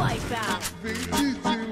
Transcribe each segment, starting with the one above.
Wipeout.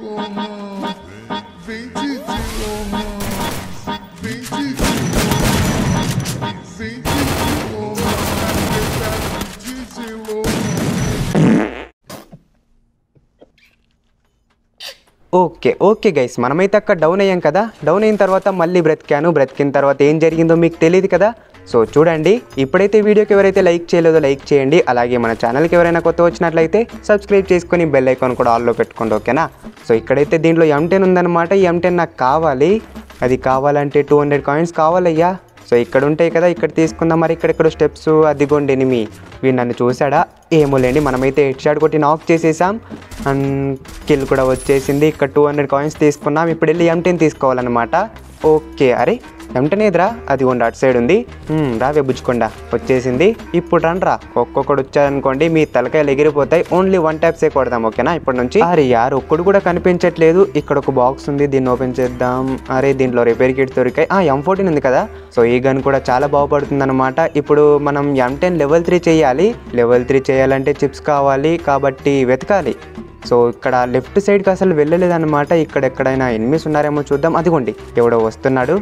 Okay okay guys మనమైతే అక్కడ down అయ్యాం కదా డౌన్ అయిన తర్వాత మళ్ళీ బ్రతికాను బ్రతికిన తర్వాత ఏం జరిగిందో మీకు తెలియదు కదా సో చూడండి ఇప్పుడైతే వీడియోకి ఎవరైతే లైక్ చేయలేదో లైక్ చేయండి అలాగే మన ఛానల్కి ఎవరైనా కొత్త వచ్చినట్లయితే సబ్స్క్రైబ్ చేసుకొని బెల్ ఐకాన్ కూడా ఆల్లో పెట్టుకోండి ఓకేనా సో ఇక్కడైతే దీంట్లో ఎంటెన్ ఉందన్నమాట ఈ ఎంటెన్ నాకు కావాలి అది కావాలంటే టూ హండ్రెడ్ కాయిన్స్ కావాలయ్యా సో ఇక్కడ ఉంటాయి కదా ఇక్కడ తీసుకుందాం మరి ఇక్కడెక్కడ స్టెప్స్ అదిగోండి ఎనిమి వీడు నన్ను చూసాడా ఏమో లేండి మనమైతే హెడ్ షాట్ కొట్టి నాక్ చేసేసాం అండ్ కిల్ కూడా వచ్చేసింది ఇక్కడ టూ హండ్రెడ్ కాయిన్స్ తీసుకున్నాం ఇప్పుడు వెళ్ళి ఎంటెన్ తీసుకోవాలన్నమాట ఓకే అరే ఎంటనే ఎదురా అది ఉండి అటు సైడ్ ఉంది మ్మ్, రావే బుజ్జుకొండ వచ్చేసింది ఇప్పుడు రండ్రా ఒక్కొక్కడు వచ్చారనుకోండి మీ తలకాయలు ఎగిరిపోతాయి ఓన్లీ వన్ ట్యాప్సే కొడదాం ఓకేనా ఇప్పటి నుంచి అరే యార్ ఒక్కడు కూడా కనిపించట్లేదు ఇక్కడ ఒక బాక్స్ ఉంది దీన్ని ఓపెన్ చేద్దాం అరే దీంట్లో రిపేర్ కిట్స్ దొరికాయి ఆ ఎం ఫోర్టీన్ ఉంది కదా సో ఈ గన్ కూడా చాలా బాగుపడుతుంది అనమాట ఇప్పుడు మనం ఎం టెన్ లెవెల్ త్రీ చేయాలి లెవెల్ త్రీ చేయాలంటే చిప్స్ కావాలి కాబట్టి వెతకాలి సో ఇక్కడ లెఫ్ట్ సైడ్కి అసలు వెళ్ళలేదన్నమాట ఇక్కడ ఎక్కడైనా ఎనిమిస్ ఉన్నారేమో చూద్దాం అదిగోండి ఎవడో వస్తున్నాడు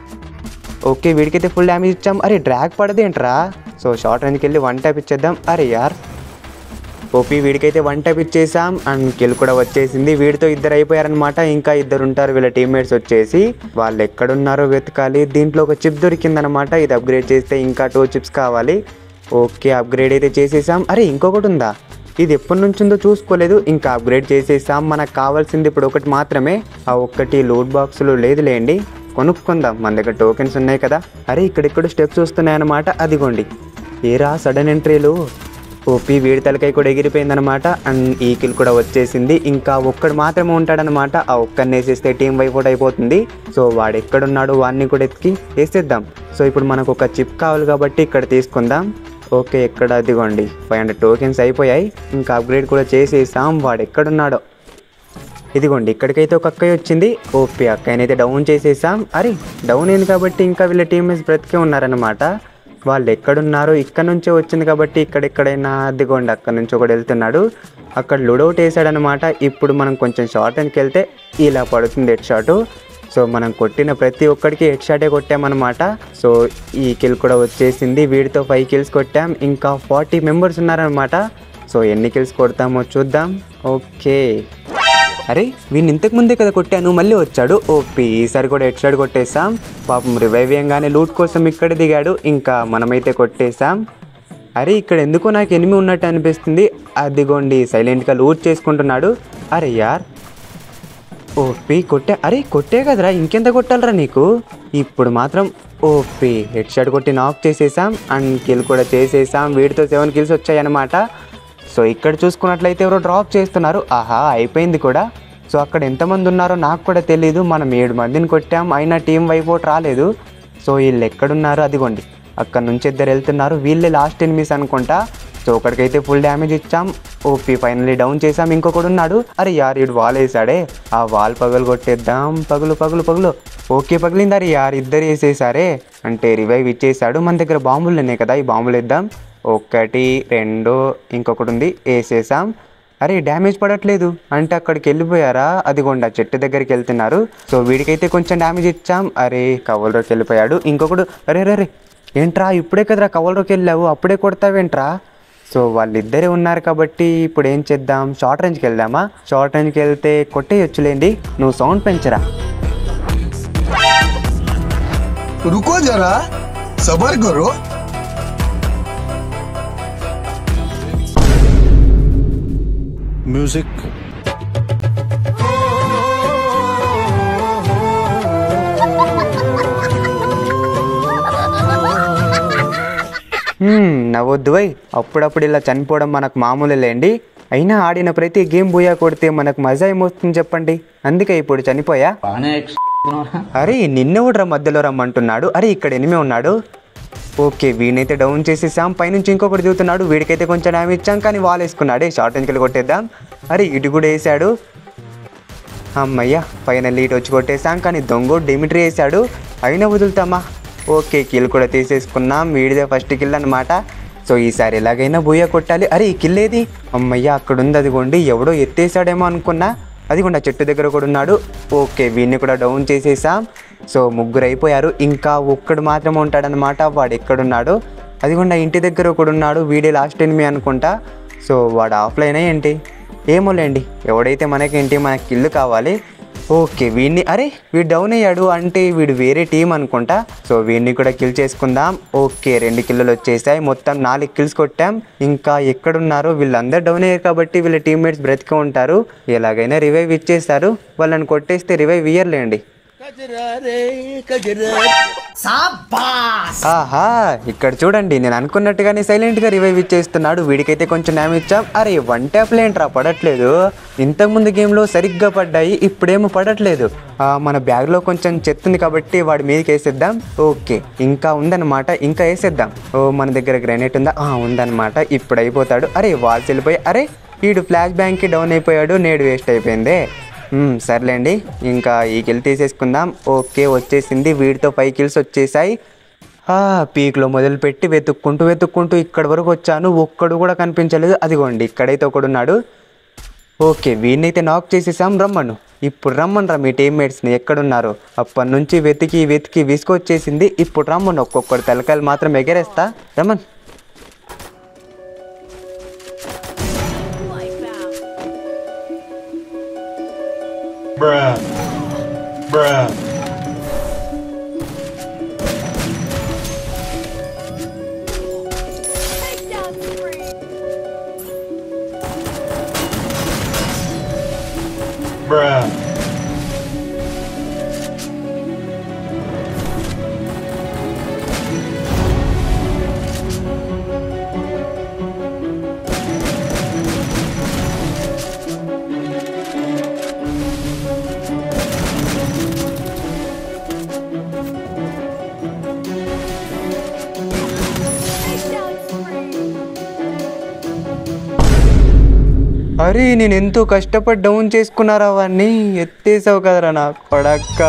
ఓకే వీడికైతే ఫుల్ డ్యామేజ్ ఇచ్చాం అరే డ్రాగ్ పడదేంట్రా సో షార్ట్ రేంజ్కి వెళ్ళి వన్ ట్యాప్ ఇచ్చేద్దాం అరే యార్ ఓపీ వీడికైతే వన్ ట్యాప్ ఇచ్చేసాం అండ్ కిల్ కూడా వచ్చేసింది వీడితో ఇద్దరు అయిపోయారనమాట ఇంకా ఇద్దరు ఉంటారు వీళ్ళ టీమ్మేట్స్ వచ్చేసి వాళ్ళు ఎక్కడున్నారో వెతకాలి దీంట్లో ఒక చిప్ దొరికిందనమాట ఇది అప్గ్రేడ్ చేస్తే ఇంకా టూ చిప్స్ కావాలి ఓకే అప్గ్రేడ్ అయితే చేసేసాం అరే ఇంకొకటి ఉందా ఇది ఎప్పటి నుంచి ఉందో చూసుకోలేదు ఇంకా అప్గ్రేడ్ చేసేసాం మనకు కావాల్సింది ఇప్పుడు ఒకటి మాత్రమే ఆ ఒక్కటి లూట్ బాక్సులు లేదులేండి కొనుక్కుందాం మన దగ్గర టోకెన్స్ ఉన్నాయి కదా అరే ఇక్కడిక్కడ స్టెప్స్ వస్తున్నాయన్నమాట అదిగోండి ఏరా సడన్ ఎంట్రీలు ఓపీ వీడి తలకాయ కూడా ఎగిరిపోయిందనమాట అండ్ ఈ కిల్ కూడా వచ్చేసింది ఇంకా ఒక్కడు మాత్రమే ఉంటాడనమాట ఆ ఒక్కడిని వేసేస్తే టీం వైఫ్ అవుట్ అయిపోతుంది సో వాడు ఎక్కడున్నాడో వాడిని కూడా ఎత్తికి వేసేద్దాం సో ఇప్పుడు మనకు ఒక చిప్ కావాలి కాబట్టి ఇక్కడ తీసుకుందాం ఓకే ఎక్కడ అదిగోండి ఫైవ్ హండ్రెడ్ టోకెన్స్ అయిపోయాయి ఇంకా అప్గ్రేడ్ కూడా చేసేసాం వాడు ఎక్కడున్నాడో ఇదిగోండి ఇక్కడికైతే ఒక అక్కయ్య వచ్చింది ఓపీ అక్కయ్యనైతే డౌన్ చేసేసాం అరే డౌన్ అయింది కాబట్టి ఇంకా వీళ్ళ టీమ్మేట్స్ బ్రతికే ఉన్నారనమాట వాళ్ళు ఎక్కడున్నారో ఇక్కడ నుంచే వచ్చింది కాబట్టి ఇక్కడెక్కడైనా అదిగోండి అక్కడ నుంచి ఒకడు వెళ్తున్నాడు అక్కడ లుడౌట్ వేసాడనమాట ఇప్పుడు మనం కొంచెం షార్ట్ అండ్కి వెళ్తే ఇలా పడుతుంది హెడ్ షాటు సో మనం కొట్టిన ప్రతి ఒక్కడికి హెడ్ షాటే కొట్టామన్నమాట సో ఈ కిల్ కూడా వచ్చేసింది వీడితో ఫైవ్ కిల్స్ కొట్టాం ఇంకా ఫార్టీ మెంబర్స్ ఉన్నారనమాట సో ఎన్ని కిల్స్ కొడతామో చూద్దాం ఓకే అరే వీడిని ఇంతకు ముందే కదా కొట్టాను మళ్ళీ వచ్చాడు ఓపీ ఈసారి కూడా హెడ్ షాట్ కొట్టేసాం పాపం రివైవ్ అయ్యంగానే లూట్ కోసం ఇక్కడ దిగాడు ఇంకా మనమైతే కొట్టేసాం అరే ఇక్కడ ఎందుకో నాకు ఎనిమి ఉన్నట్టు అనిపిస్తుంది అదిగోండి సైలెంట్గా లూట్ చేసుకుంటున్నాడు అరే యార్ ఓపీ కొట్టే అరే కొట్టే కదరా ఇంకెంత కొట్టాలరా నీకు ఇప్పుడు మాత్రం ఓపీ హెడ్ షాట్ కొట్టి నాక్ చేసేసాం అండ్ కిల్ కూడా చేసేసాం వీడితో సెవెన్ కిల్స్ వచ్చాయన్నమాట సో ఇక్కడ చూసుకున్నట్లయితే ఎవరో డ్రాప్ చేస్తున్నారు ఆహా అయిపోయింది కూడా సో అక్కడ ఎంతమంది ఉన్నారో నాకు కూడా తెలీదు మనం ఏడు మందిని కొట్టాం అయినా టీం వైపు రాలేదు సో వీళ్ళు ఎక్కడున్నారో అదిగోండి అక్కడ నుంచి ఇద్దరు వెళ్తున్నారు వీళ్ళే లాస్ట్ ఎనిమిస్ అనుకుంటా సో ఒకడికైతే ఫుల్ డ్యామేజ్ ఇచ్చాం ఓపీ ఫైనల్లీ డౌన్ చేసాం ఇంకొకడు ఉన్నాడు అరే యార్ ఇడు వాల్ వేసాడే ఆ వాల్ పగలు కొట్టేద్దాం పగులు పగులు పగులు ఓకే పగిలింది అరే యార్ ఇద్దరు వేసేసారే అంటే రివైవ్ ఇచ్చేసాడు మన దగ్గర బాంబులు ఉన్నాయి కదా ఈ బాంబులు వేద్దాం ఒకటి రెండు ఇంకొకటి ఉంది వేసేసాం అరే డ్యామేజ్ పడట్లేదు అంటే అక్కడికి వెళ్ళిపోయారా అదిగోండి ఆ చెట్టు దగ్గరికి వెళ్తున్నారు సో వీడికైతే కొంచెం డ్యామేజ్ ఇచ్చాం అరే కవల్లోకి వెళ్ళిపోయాడు ఇంకొకడు అరే రే ఏంట్రా ఇప్పుడే కదరా కవల్లోకి వెళ్ళావు అప్పుడే కొడతావేంట్రా సో వాళ్ళిద్దరే ఉన్నారు కాబట్టి ఇప్పుడు ఏం చేద్దాం షార్ట్ రేంజ్కి వెళ్దామా షార్ట్ రేంజ్కి వెళ్తే కొట్టేయొచ్చులేండి నువ్వు సౌండ్ పెంచరా रुको जरा सबर करो music హ్మ్, నవ్వొద్దు వై అప్పుడప్పుడు ఇలా చనిపోవడం మనకు మామూలులేండి అయినా ఆడిన ప్రతి గేమ్ బోయా కొడితే మనకు మజా ఏమొస్తుంది చెప్పండి అందుకే ఇప్పుడు చనిపోయా అరే నిన్నెవడ్రా మధ్యలో రమ్మంటున్నాడు అరే ఇక్కడ ఎనిమే ఉన్నాడు ఓకే వీనైతే డౌన్ చేసేసాం పైనుంచి ఇంకొకటి దిగుతున్నాడు వీడికైతే కొంచెం డ్యామేజ్ ఇచ్చాం కానీ వాల్ వేసుకున్నాడే షార్ట్ ఎంకెళ్ళి కొట్టేద్దాం అరే ఇటు కూడా వేసాడు అమ్మయ్య ఫైనల్ ఇటు వచ్చి కొట్టేసాం కానీ దొంగ డిమిట్రీ వేసాడు అయినా వదులుతామా ఓకే కిల్ కూడా తీసేసుకున్నాం వీడిదే ఫస్ట్ కిల్ అనమాట సో ఈసారి ఎలాగైనా బూయ కొట్టాలి అరే ఈ కిల్ ఏది అమ్మయ్య అక్కడ ఉంది అదిగోండి ఎవడో ఎత్తేసాడేమో అనుకున్నా అదిగోండి ఆ చెట్టు దగ్గర కూడా ఉన్నాడు ఓకే వీడిని కూడా డౌన్ చేసేసాం సో ముగ్గురు అయిపోయారు ఇంకా ఒక్కడు మాత్రమే ఉంటాడనమాట వాడు ఎక్కడున్నాడు అదిగోండి ఆ ఇంటి దగ్గర ఒకడు ఉన్నాడు వీడే లాస్ట్ ఎనిమి అనుకుంటా సో వాడు ఆఫ్లైన్ ఏంటి ఏమోలేండి ఎవడైతే మనకేంటి మనకి కిల్లు కావాలి ఓకే వీడిని అరే వీడు డౌన్ అయ్యాడు అంటే వీడు వేరే టీం అనుకుంటా సో వీడిని కూడా కిల్ చేసుకుందాం ఓకే రెండు కిల్లులు వచ్చేసాయి మొత్తం నాలుగు కిల్స్ కొట్టాం ఇంకా ఎక్కడున్నారో వీళ్ళందరూ డౌన్ అయ్యారు కాబట్టి వీళ్ళ టీమ్మేట్స్ బ్రతికే ఉంటారు ఎలాగైనా రివైవ్ ఇచ్చేస్తారు వాళ్ళని కొట్టేస్తే రివైవ్ ఇయ్యర్లేండి ఆహా ఇక్కడ చూడండి నేను అనుకున్నట్టుగానే సైలెంట్ గా రివైవ్ ఇచ్చేస్తున్నాడు వీడికైతే కొంచెం న్యాయం ఇచ్చాం అరే వన్ ట్యాప్ లేంట్రా పడట్లేదు ఇంతకుముందు game లో సరిగ్గా పడ్డాయి ఇప్పుడేమో పడట్లేదు ఆ, మన బ్యాగ్ లో కొంచెం చెత్త ఉంది కాబట్టి వాడి మీదకి వేసేద్దాం ఓకే ఇంకా ఉందన్నమాట ఇంకా వేసేద్దాం ఓ మన దగ్గర గ్రానైట్ ఉందా ఆ, ఉందన్నమాట ఇప్పుడు అయిపోతాడు అరే వాల్స్ వెళ్ళిపోయి అరే వీడు ఫ్లాష్ బ్యాంక్ కి డౌన్ అయిపోయాడు నేడు వేస్ట్ అయిపోయిందే మ్మ్, సర్లేండి ఇంకా ఈ కిల్ తీసేసుకుందాం ఓకే వచ్చేసింది వీడితో ఫైవ్ కిల్స్ వచ్చేసాయి ఆ, పీక్లో మొదలుపెట్టి వెతుక్కుంటూ వెతుక్కుంటూ ఇక్కడ వరకు వచ్చాను ఒక్కడు కూడా కనిపించలేదు అదిగోండి ఇక్కడైతే ఒకడున్నాడు ఓకే వీడినైతే నాక్ చేసేసాం రమ్మను ఇప్పుడు రమ్మను రా మీ టీమ్మేట్స్ని ఎక్కడున్నారు అప్పటి నుంచి వెతికి వెతికి విసుకొచ్చేసింది ఇప్పుడు రమ్మను ఒక్కొక్కడు తలకాయలు మాత్రం ఎగరేస్తా రమ్మన్ Bruh. Bruh. Takedown spree! Bruh. Takedown spree! అరే నేను ఎంతో కష్టపడి డౌన్ చేసుకున్నారా వాడిని ఎత్తేసావు కదరా నా కొడక్క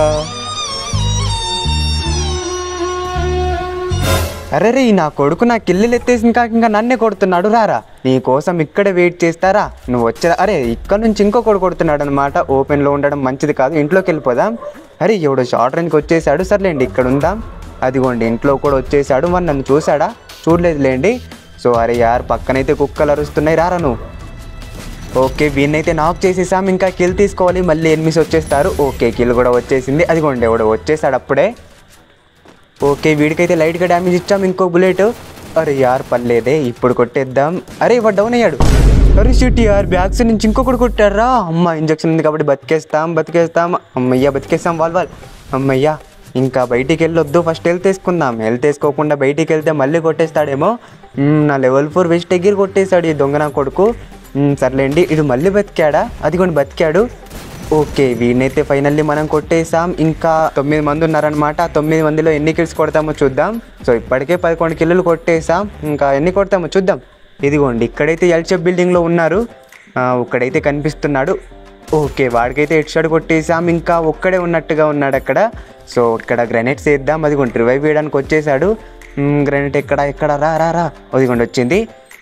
అరే రే నా కొడుకు నా కిల్లులు ఎత్తేసిన కాక ఇంకా నన్నే కొడుతున్నాడు రారా నీ కోసం ఇక్కడే వెయిట్ చేస్తారా నువ్వు వచ్చా అరే ఇక్కడ నుంచి ఇంకో కొడు కొడుతున్నాడు అనమాట ఓపెన్లో ఉండడం మంచిది కాదు ఇంట్లోకి వెళ్ళిపోదాం అరే ఎవడో షార్ట్ రేంజ్కి వచ్చేసాడు సర్లేండి ఇక్కడ ఉందాం అదిగోండి ఇంట్లో కూడా వచ్చేసాడు మరి నన్ను చూసాడా చూడలేదులేండి సో అరే యార్ పక్కనైతే కుక్కలు అరుస్తున్నాయి రారా నువ్వు ఓకే వీడినైతే నాక్ చేసేసాం ఇంకా కిల్ తీసుకోవాలి మళ్ళీ ఎనిమిస్ వచ్చేస్తారు ఓకే కిల్ కూడా వచ్చేసింది అదిగోండి ఎవడో వచ్చేసాడు అప్పుడే ఓకే వీడికైతే లైట్గా డ్యామేజ్ ఇచ్చాం ఇంకో బుల్లెట్ అరే యార్ పర్లేదే ఇప్పుడు కొట్టేద్దాం అరే వాడు డౌన్ అయ్యాడు అరే షిట్ యార్ బ్యాగ్స్ నుంచి ఇంకొకటి కొట్టారా అమ్మ ఇంజక్షన్ ఉంది కాబట్టి బతికేస్తాం బతికేస్తాం అమ్మయ్య బతికేస్తాం వాల్ వాల్ అమ్మయ్య ఇంకా బయటికి వెళ్ళొద్దు ఫస్ట్ హెల్త్ వేసుకుందాం హెల్త్ వేసుకోకుండా బయటికి వెళ్తే మళ్ళీ కొట్టేస్తాడేమో మ్మ్, నా లెవెల్ ఫోర్ వెస్ట్ ఎగిరి కొట్టేశాడు ఈ దొంగ నా కొడుకు మ్మ్, సర్లేండి ఇది మళ్ళీ బతికాడా అదిగోండి బతికాడు ఓకే వీడినైతే ఫైనల్లీ మనం కొట్టేసాం ఇంకా తొమ్మిది మంది ఉన్నారనమాట ఆ తొమ్మిది మందిలో ఎన్ని కిల్స్ కొడతామో చూద్దాం సో ఇప్పటికే పదకొండు కిల్లులు కొట్టేసాం ఇంకా ఎన్ని కొడతామో చూద్దాం ఇదిగోండి ఇక్కడైతే ఎల్చెప్ బిల్డింగ్లో ఉన్నారు ఆ, ఒక్కడైతే కనిపిస్తున్నాడు ఓకే వాడికైతే హెడ్ షాట్ కొట్టేసాం ఇంకా ఒక్కడే ఉన్నట్టుగా ఉన్నాడు అక్కడ సో ఇక్కడ గ్రెనేట్స్ వేద్దాం అదిగోండి రివైవ్ చేయడానికి వచ్చేసాడు గ్రెనేట్ ఎక్కడ ఎక్కడ రా రా రా అదిగోండి వచ్చింది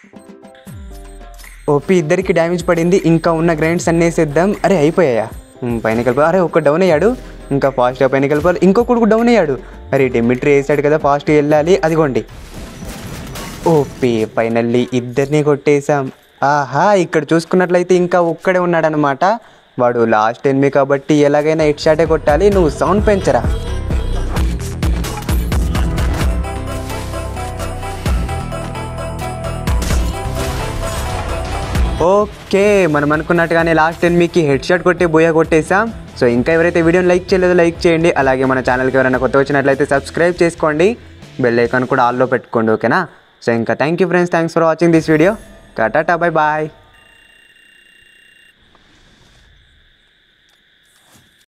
ఓపి ఇద్దరికి డ్యామేజ్ పడింది ఇంకా ఉన్న గ్రైండ్స్ అన్నీ వేసేద్దాం అరే అయిపోయాయా ఉమ్, పైన కలిపి అరే ఒక డౌన్ అయ్యాడు ఇంకా ఫాస్ట్గా పైన కలిపాలి ఇంకొకడు డౌన్ అయ్యాడు అరే డెమిట్రీ వేసాడు కదా ఫాస్ట్గా వెళ్ళాలి అదిగోండి ఓపి ఫైనల్లీ ఇద్దరిని కొట్టేశాం ఆహా ఇక్కడ చూసుకున్నట్లయితే ఇంకా ఒక్కడే ఉన్నాడనమాట వాడు లాస్ట్ ఎనిమి కాబట్టి ఎలాగైనా హెడ్ షాటే కొట్టాలి నువ్వు సౌండ్ పెంచరా ఓకే మనం అనుకున్నట్టుగానే లాస్ట్ టెన్ మీకు హెడ్ షాట్ కొట్టి బోయా కొట్టేసాం సో ఇంకా ఎవరైతే వీడియోని లైక్ చేయలేదో లైక్ చేయండి అలాగే మన ఛానల్కి ఎవరైనా కొత్త వచ్చినట్లయితే సబ్స్క్రైబ్ చేసుకోండి బెల్ ఐకాన్ కూడా ఆల్లో పెట్టుకోండి ఓకేనా సో ఇంకా thank you friends thanks for watching this video tata bye bye